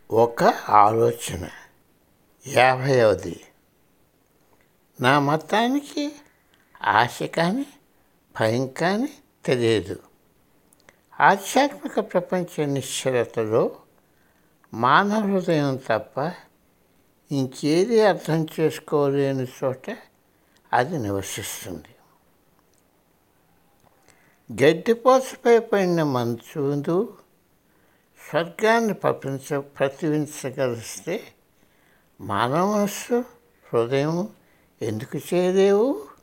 ఒక ఆలోచన యాభైవది నా మతానికి ఆశ కానీ భయం కానీ తెలియదు ఆధ్యాత్మిక ప్రపంచ నిశ్చలతలో మానవ హృదయం తప్ప ఇంకేది అర్థం చేసుకోలేని చోట అది నివసిస్తుంది గడ్డిపోసపై పడిన మంచు స్వర్గాన్ని ప్రపంచ ప్రతివించగలిస్తే మానవ మనస్సు హృదయం ఎందుకు చేయలేవు